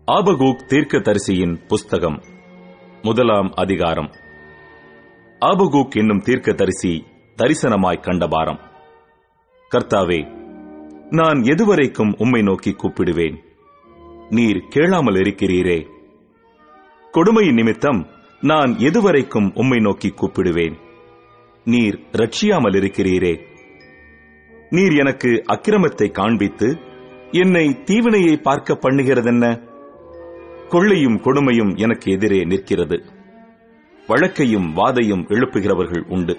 ஆபகூக் தீர்க்கதரிசியின் புஸ்தகம் முதலாம் அதிகாரம் ஆபகூக் என்னும் தீர்க்கதரிசி தரிசனமாய் கண்டபாரம் கர்த்தாவே நான் எதுவரைக்கும் உம்மை நோக்கி கூப்பிடுவேன் நீர் கேளாமல் இருக்கிறீரே கொடுமை நிமித்தம் நான் எதுவரைக்கும் உம்மை நோக்கி கூப்பிடுவேன் நீர் ரட்சியாமல் இருக்கிறீரே நீர் எனக்கு அக்கிரமத்தை காண்பித்து என்னை தீவினையை பார்க்க பண்ணுகிறதென்ன கொள்ளையும் கொடுமையும் எனக்கு எதிரே நிற்கிறது வழக்கையும் வாதையும் எழுப்புகிறவர்கள் உண்டு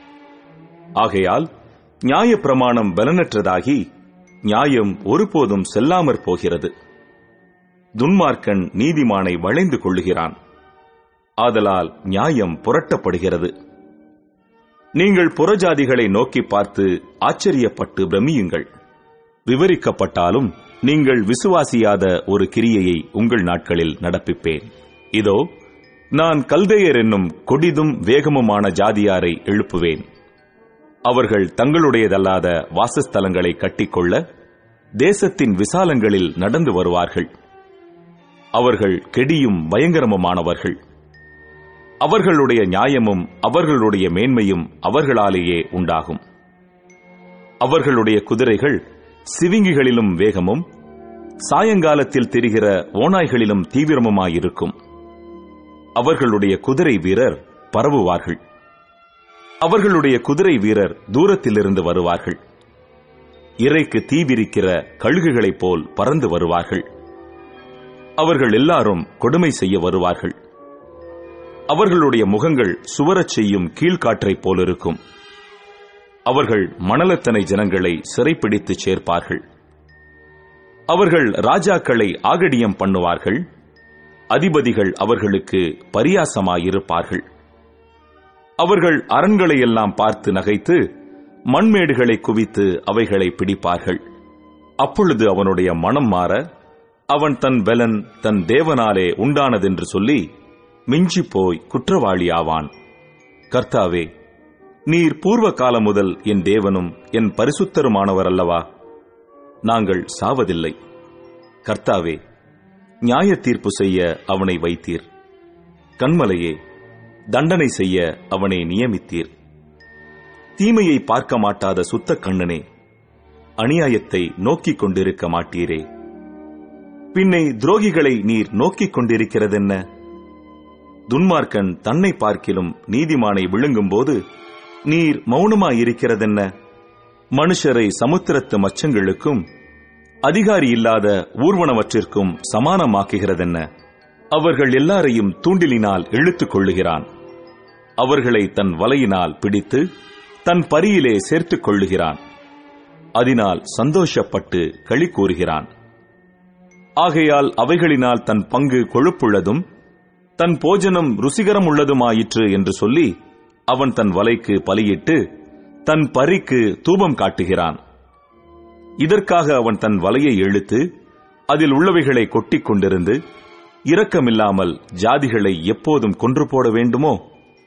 ஆகையால் நியாய பிரமாணம் பலனற்றதாகி நியாயம் ஒருபோதும் செல்லாமற் போகிறது துன்மார்க்கன் நீதிமானை வளைந்து கொள்ளுகிறான் ஆதலால் நியாயம் புரட்டப்படுகிறது நீங்கள் புறஜாதிகளை நோக்கி பார்த்து ஆச்சரியப்பட்டு பிரமியுங்கள் விவரிக்கப்பட்டாலும் நீங்கள் விசுவாசியாத ஒரு கிரியையை உங்கள் நாட்களில் நடப்பிப்பேன் இதோ நான் கல்தேயர் என்னும் கொடிதும் வேகமுமான ஜாதியாரை எழுப்புவேன் அவர்கள் தங்களுடையதல்லாத வாசஸ்தலங்களை கட்டிக்கொள்ள தேசத்தின் விசாலங்களில் நடந்து வருவார்கள் அவர்கள் கெடியும் பயங்கரமுமானவர்கள் அவர்களுடைய நியாயமும் அவர்களுடைய மேன்மையும் அவர்களாலேயே உண்டாகும் அவர்களுடைய குதிரைகள் சிவிங்கிகளிலும் வேகமும் சாயங்காலத்தில் தெரிகிற ஓநாய்களிலும் தீவிரமுமாயிருக்கும் அவர்களுடைய குதிரை வீரர் பரவுவார்கள் அவர்களுடைய குதிரை வீரர் தூரத்திலிருந்து வருவார்கள் இறைக்கு தீவிரிக்கிற கழுகுகளைப் போல் பறந்து வருவார்கள் அவர்கள் எல்லாரும் கொடுமை செய்ய வருவார்கள் அவர்களுடைய முகங்கள் சுவரச் செய்யும் கீழ்காற்றைப் போலிருக்கும் அவர்கள் மணலத்தனை ஜனங்களை சிறைப்பிடித்து சேர்ப்பார்கள் அவர்கள் ராஜாக்களை ஆகடியம் பண்ணுவார்கள் அதிபதிகள் அவர்களுக்கு பரியாசமாயிருப்பார்கள் அவர்கள் அரண்களை எல்லாம் பார்த்து நகைத்து மண்மேடுகளை குவித்து அவைகளை பிடிப்பார்கள் அப்பொழுது அவனுடைய மனம் மாற அவன் தன் பலன் தன் தேவனாலே உண்டானதென்று சொல்லி மிஞ்சிப் போய் குற்றவாளியாவான் கர்த்தாவே நீர் பூர்வ காலம் முதல் என் தேவனும் என் பரிசுத்தருமானவர் அல்லவா நாங்கள் சாவதில்லை கர்த்தாவே நியாய தீர்ப்பு செய்ய அவனை வைத்தீர் கண்மலையே தண்டனை செய்ய அவனை நியமித்தீர் தீமையை பார்க்க மாட்டாத சுத்த கண்ணனே அநியாயத்தை நோக்கிக் கொண்டிருக்க மாட்டீரே பின்னை துரோகிகளை நீர் நோக்கிக் கொண்டிருக்கிறதென்ன துன்மார்க்கன் தன்னை பார்க்கிலும் நீதிமானை விழுங்கும்போது நீர் மௌனமாயிருக்கிறதென்ன மனுஷரை சமுத்திரத்து மச்சங்களுக்கும் அதிகாரி இல்லாத ஊர்வனவற்றிற்கும் சமானமாக்குகிறதென்ன அவர்கள் எல்லாரையும் தூண்டிலினால் இழுத்துக் கொள்ளுகிறான் அவர்களை தன் வலையினால் பிடித்து தன் பரியிலே சேர்த்துக் கொள்ளுகிறான் அதனால் சந்தோஷப்பட்டு களி கூறுகிறான் ஆகையால் அவைகளினால் தன் பங்கு கொழுப்புள்ளதும் தன் போஜனம் ருசிகரம் உள்ளதுமாயிற்று என்று சொல்லி அவன் தன் வலைக்கு பலியிட்டு தன் பறிக்கு தூபம் காட்டுகிறான் இதற்காக அவன் தன் வலையை இழுத்து அதில் உள்ளவைகளை கொட்டிக் கொண்டிருந்து இரக்கமில்லாமல் ஜாதிகளை எப்போதும் கொன்று போட வேண்டுமோ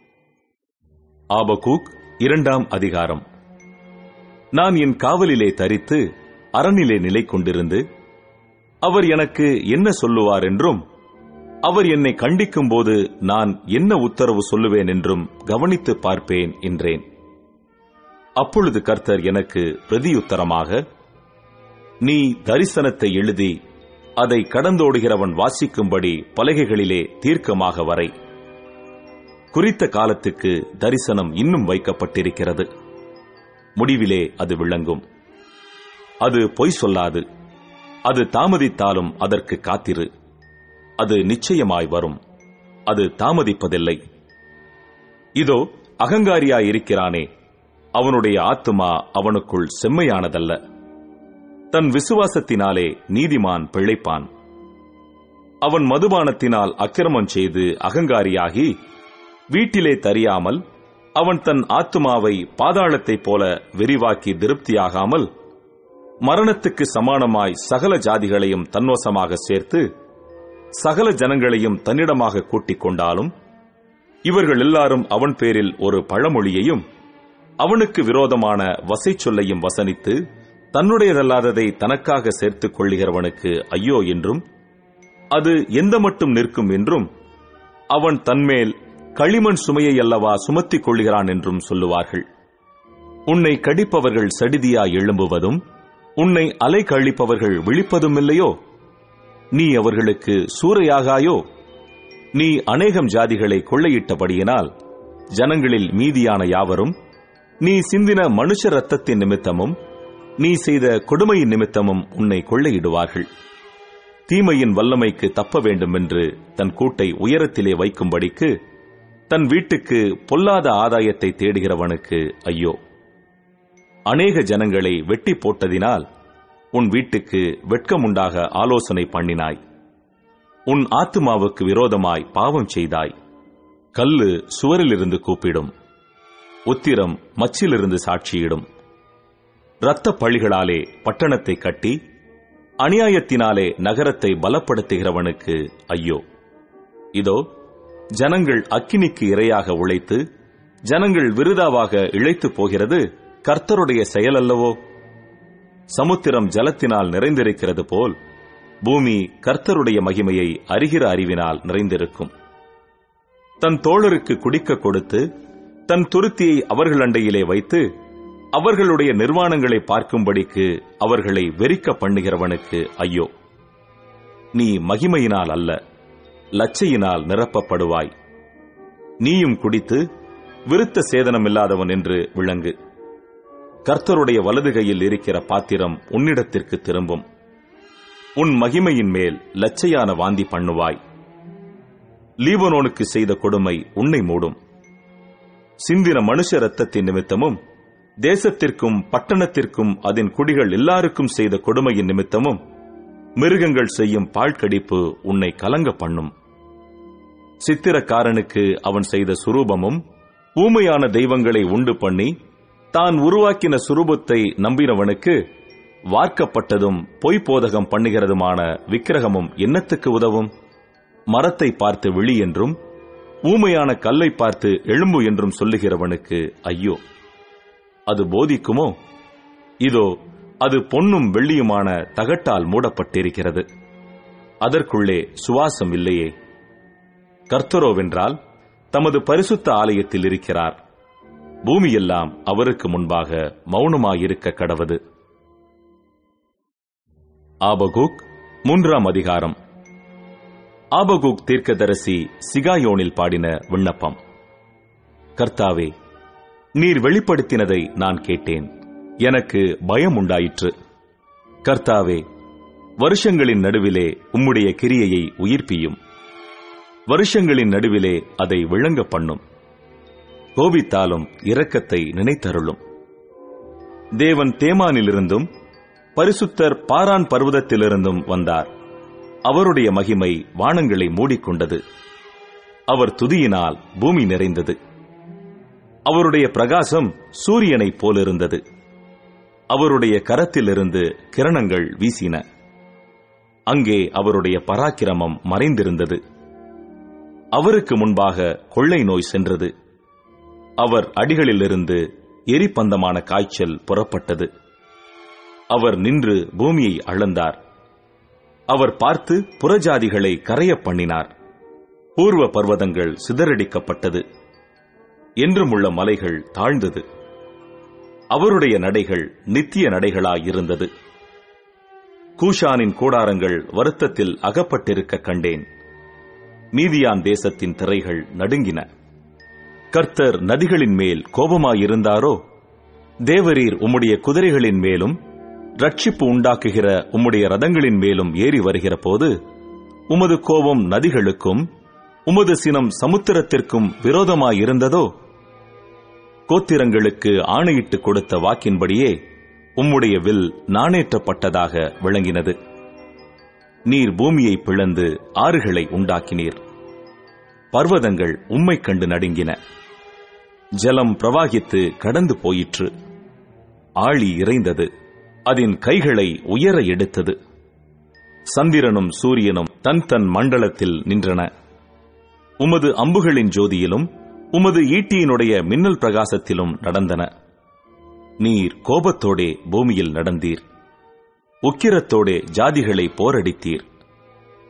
ஆபகூக் இரண்டாம் அதிகாரம் நான் என் காவலிலே தரித்து அரணிலே நிலை கொண்டிருந்து அவர் எனக்கு என்ன சொல்லுவார் என்றும் அவர் என்னை கண்டிக்கும் போது நான் என்ன உத்தரவு சொல்லுவேன் என்றும் கவனித்து பார்ப்பேன் என்றேன் அப்பொழுது கர்த்தர் எனக்கு பிரதியுத்தரமாக நீ தரிசனத்தை எழுதி அதை கடந்தோடுகிறவன் வாசிக்கும்படி பலகைகளிலே தீர்க்கமாக வரை குறித்த காலத்துக்கு தரிசனம் இன்னும் வைக்கப்பட்டிருக்கிறது முடிவிலே அது விளங்கும் அது பொய் சொல்லாது அது தாமதித்தாலும் அதற்கு காத்திரு அது நிச்சயமாய் வரும் அது தாமதிப்பதில்லை இதோ அகங்காரியாயிருக்கிறானே அவனுடைய ஆத்துமா அவனுக்குள் செம்மையானதல்ல தன் விசுவாசத்தினாலே நீதிமான் பிழைப்பான் அவன் மதுபானத்தினால் அக்கிரமம் செய்து அகங்காரியாகி வீட்டிலே தறியாமல் அவன் தன் ஆத்துமாவை பாதாளத்தைப் போல விரிவாக்கி திருப்தியாகாமல் மரணத்துக்கு சமானமாய் சகல ஜாதிகளையும் தன்வசமாக சேர்த்து சகல ஜனங்களையும் தன்னிடமாக கூட்டிக் கொண்டாலும் இவர்கள் எல்லாரும் அவன் பேரில் ஒரு பழமொழியையும் அவனுக்கு விரோதமான வசை சொல்லையும் வசனித்து தன்னுடையதல்லாததை தனக்காக சேர்த்துக் கொள்ளுகிறவனுக்கு ஐயோ என்றும் அது எந்த மட்டும் நிற்கும் என்றும் அவன் தன்மேல் களிமண் சுமையை அல்லவா சுமத்திக் கொள்கிறான் என்றும் சொல்லுவார்கள் உன்னை கடிப்பவர்கள் சடிதியாய் எழும்புவதும் உன்னை அலை கழிப்பவர்கள் விழிப்பதும் இல்லையோ நீ அவர்களுக்கு சூறையாகாயோ நீ அநேகம் ஜாதிகளை கொள்ளையிட்டபடியினால் ஜனங்களில் மீதியான யாவரும் நீ சிந்தின மனுஷ ரத்தத்தின் நிமித்தமும் நீ செய்த கொடுமையின் நிமித்தமும் உன்னை கொள்ளையிடுவார்கள் தீமையின் வல்லமைக்கு தப்ப வேண்டும் என்று தன் கூட்டை உயரத்திலே வைக்கும்படிக்கு தன் வீட்டுக்கு பொல்லாத ஆதாயத்தை தேடுகிறவனுக்கு ஐயோ அநேக ஜனங்களை வெட்டி போட்டதினால் உன் வீட்டுக்கு வெட்கமுண்டாக ஆலோசனை பண்ணினாய் உன் ஆத்துமாவுக்கு விரோதமாய் பாவம் செய்தாய் கல்லு சுவரிலிருந்து கூப்பிடும் உத்திரம் மச்சிலிருந்து சாட்சியிடும் இரத்த பழிகளாலே பட்டணத்தை கட்டி அநியாயத்தினாலே நகரத்தை பலப்படுத்துகிறவனுக்கு ஐயோ இதோ ஜனங்கள் அக்கினிக்கு இரையாக உழைத்து ஜனங்கள் விருதாவாக இழைத்து போகிறது கர்த்தருடைய செயல் அல்லவோ சமுத்திரம் ஜலத்தினால் நிறைந்திருக்கிறது போல் பூமி கர்த்தருடைய மகிமையை அறிகிற அறிவினால் நிறைந்திருக்கும் தன் தோழருக்கு குடிக்க கொடுத்து தன் துருத்தியை அவர்கள் அண்டையிலே வைத்து அவர்களுடைய நிர்வாணங்களை பார்க்கும்படிக்கு அவர்களை வெறிக்க பண்ணுகிறவனுக்கு ஐயோ நீ மகிமையினால் அல்ல லச்சையினால் நிரப்பப்படுவாய் நீயும் குடித்து விருத்த சேதனமில்லாதவன் என்று விளங்கு கர்த்தருடைய வலது கையில் இருக்கிற பாத்திரம் உன்னிடத்திற்கு திரும்பும் உன் மகிமையின் மேல் லச்சையான வாந்தி பண்ணுவாய் லீபனோனுக்கு செய்த கொடுமை உன்னை மூடும் சிந்தின மனுஷ ரத்தத்தின் நிமித்தமும் தேசத்திற்கும் பட்டணத்திற்கும் அதன் குடிகள் எல்லாருக்கும் செய்த கொடுமையின் நிமித்தமும் மிருகங்கள் செய்யும் பாழ்கடிப்பு உன்னை கலங்க பண்ணும் சித்திரக்காரனுக்கு அவன் செய்த சுரூபமும் ஊமையான தெய்வங்களை உண்டு பண்ணி தான் உருவாக்கின சுரூபத்தை நம்பினவனுக்கு வார்க்கப்பட்டதும் பொய் போதகம் பண்ணுகிறதுமான விக்கிரகமும் என்னத்துக்கு உதவும் மரத்தை பார்த்து விழி என்றும் ஊமையான கல்லை பார்த்து எழும்பு என்றும் சொல்லுகிறவனுக்கு ஐயோ அது போதிக்குமோ இதோ அது பொன்னும் வெள்ளியுமான தகட்டால் மூடப்பட்டிருக்கிறது அதற்குள்ளே சுவாசம் இல்லையே கர்த்தரோவென்றால் தமது பரிசுத்த ஆலயத்தில் இருக்கிறார் பூமியெல்லாம் அவருக்கு முன்பாக மௌனமாயிருக்க கடவது ஆபகூக் மூன்றாம் அதிகாரம் ஆபகூக் தீர்க்கதரிசி சிகாயோனில் பாடின விண்ணப்பம் கர்த்தாவே நீர் வெளிப்படுத்தினதை நான் கேட்டேன் எனக்கு பயம் உண்டாயிற்று கர்த்தாவே வருஷங்களின் நடுவிலே உம்முடைய கிரியையை உயிர்ப்பியும் வருஷங்களின் நடுவிலே அதை விளங்க பண்ணும் கோபித்தாலும் இரக்கத்தை நினைத்தருளும் தேவன் தேமானிலிருந்தும் பரிசுத்தர் பாரான் பர்வதத்திலிருந்தும் வந்தார் அவருடைய மகிமை வானங்களை மூடிக்கொண்டது அவர் துதியினால் பூமி நிறைந்தது அவருடைய பிரகாசம் சூரியனைப் போலிருந்தது அவருடைய கரத்திலிருந்து கிரணங்கள் வீசின அங்கே அவருடைய பராக்கிரமம் மறைந்திருந்தது அவருக்கு முன்பாக கொள்ளை நோய் சென்றது அவர் அடிகளிலிருந்து எரிபந்தமான காய்ச்சல் புறப்பட்டது அவர் நின்று பூமியை அளந்தார் அவர் பார்த்து புறஜாதிகளை கரையப் பண்ணினார் பூர்வ பர்வதங்கள் சிதறடிக்கப்பட்டது என்றுமுள்ள மலைகள் தாழ்ந்தது அவருடைய நடைகள் நித்திய நடைகளாயிருந்தது கூஷானின் கூடாரங்கள் வருத்தத்தில் அகப்பட்டிருக்க கண்டேன் மீதியான் தேசத்தின் திரைகள் நடுங்கின கர்த்தர் நதிகளின் மேல் கோபமாயிருந்தாரோ தேவரீர் உம்முடைய குதிரைகளின் மேலும் ரட்சிப்பு உண்டாக்குகிற உம்முடைய ரதங்களின் மேலும் ஏறி வருகிற போது உமது கோபம் நதிகளுக்கும் உமது சினம் சமுத்திரத்திற்கும் விரோதமாயிருந்ததோ கோத்திரங்களுக்கு ஆணையிட்டு கொடுத்த வாக்கின்படியே உம்முடைய வில் நாணேற்றப்பட்டதாக விளங்கினது நீர் பூமியை பிளந்து ஆறுகளை உண்டாக்கினீர் பர்வதங்கள் உம்மை கண்டு நடுங்கின ஜலம் பிரவாகித்து கடந்து போயிற்று ஆழி இறைந்தது அதன் கைகளை உயர எடுத்தது சந்திரனும் சூரியனும் தன் தன் மண்டலத்தில் நின்றன உமது அம்புகளின் ஜோதியிலும் உமது ஈட்டியினுடைய மின்னல் பிரகாசத்திலும் நடந்தன நீர் கோபத்தோடே பூமியில் நடந்தீர் உக்கிரத்தோடே ஜாதிகளை போரடித்தீர்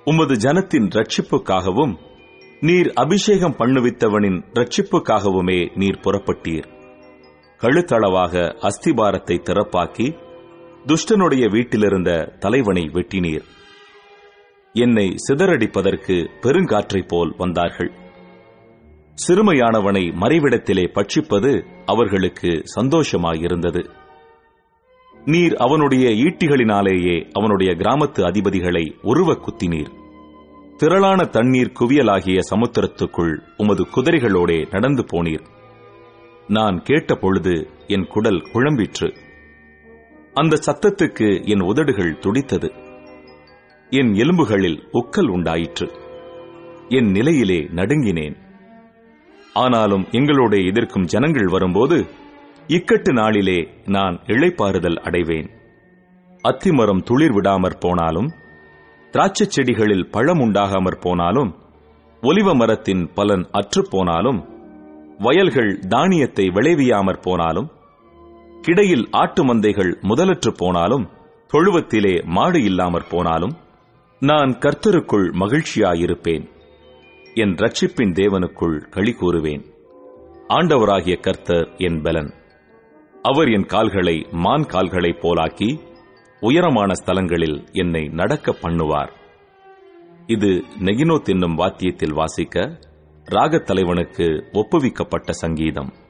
உமது ஜனத்தின் ரட்சிப்புக்காகவும் நீர் அபிஷேகம் பண்ணுவித்தவனின் ரட்சிப்புக்காகவுமே நீர் புறப்பட்டீர் கழுத்தளவாக அஸ்திபாரத்தை திறப்பாக்கி துஷ்டனுடைய வீட்டிலிருந்த தலைவனை வெட்டினீர் என்னை சிதறடிப்பதற்கு பெருங்காற்றைப் போல் வந்தார்கள் சிறுமையானவனை மறைவிடத்திலே பட்சிப்பது அவர்களுக்கு சந்தோஷமாயிருந்தது நீர் அவனுடைய ஈட்டிகளினாலேயே அவனுடைய கிராமத்து அதிபதிகளை உருவ குத்தினீர் திரளான தண்ணீர் குவியலாகிய சமுத்திரத்துக்குள் உமது குதிரைகளோடே நடந்து போனீர் நான் கேட்ட பொழுது என் குடல் குழம்பிற்று அந்த சத்தத்துக்கு என் உதடுகள் துடித்தது என் எலும்புகளில் உக்கல் உண்டாயிற்று என் நிலையிலே நடுங்கினேன் ஆனாலும் எங்களோட எதிர்க்கும் ஜனங்கள் வரும்போது இக்கட்டு நாளிலே நான் இளைப்பாறுதல் அடைவேன் அத்திமரம் துளிர் விடாமற் போனாலும் திராட்சைச் செடிகளில் பழம் உண்டாகாமற் போனாலும் ஒலிவ மரத்தின் பலன் அற்றுப் போனாலும் வயல்கள் தானியத்தை விளைவியாமற் போனாலும் கிடையில் ஆட்டு மந்தைகள் முதலற்று போனாலும் தொழுவத்திலே மாடு இல்லாமற் போனாலும் நான் கர்த்தருக்குள் மகிழ்ச்சியாயிருப்பேன் என் ரட்சிப்பின் தேவனுக்குள் களி கூறுவேன் ஆண்டவராகிய கர்த்தர் என் பலன் அவர் என் கால்களை மான் கால்களைப் போலாக்கி உயரமான ஸ்தலங்களில் என்னை நடக்க பண்ணுவார் இது நெகினோ தின்னும் வாத்தியத்தில் வாசிக்க ராகத் தலைவனுக்கு ஒப்புவிக்கப்பட்ட சங்கீதம்